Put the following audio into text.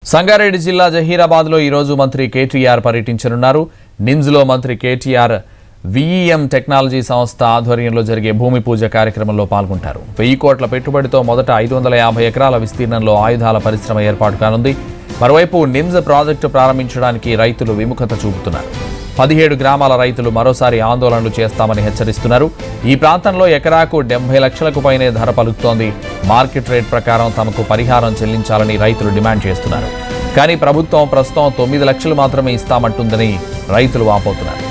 సంగారెడ్డి జిల్లా జహీరాబాద్లో ఈరోజు మంత్రి కేటీఆర్ పర్యటించనున్నారు నిమ్స్లో మంత్రి కేటీఆర్ విఈఎం టెక్నాలజీ సంస్థ ఆధ్వర్యంలో జరిగే భూమి పూజ కార్యక్రమంలో పాల్గొంటారు వెయ్యి కోట్ల పెట్టుబడితో మొదట ఐదు వందల యాభై ఎకరాల విస్తీర్ణంలో ఆయుధాల పరిశ్రమ ఏర్పాటు కానుంది మరోవైపు నిమ్స్ ప్రాజెక్టు ప్రారంభించడానికి రైతులు విముఖత చూపుతున్నారు పదిహేడు గ్రామాల రైతులు మరోసారి ఆందోళనలు చేస్తామని హెచ్చరిస్తున్నారు ఈ ప్రాంతంలో ఎకరాకు డెబ్బై లక్షలకు పైనే ధర పలుకుతోంది మార్కెట్ రేట్ ప్రకారం తమకు పరిహారం చెల్లించాలని రైతులు డిమాండ్ చేస్తున్నారు కానీ ప్రభుత్వం ప్రస్తుతం తొమ్మిది లక్షలు మాత్రమే ఇస్తామంటుందని రైతులు వాపోతున్నారు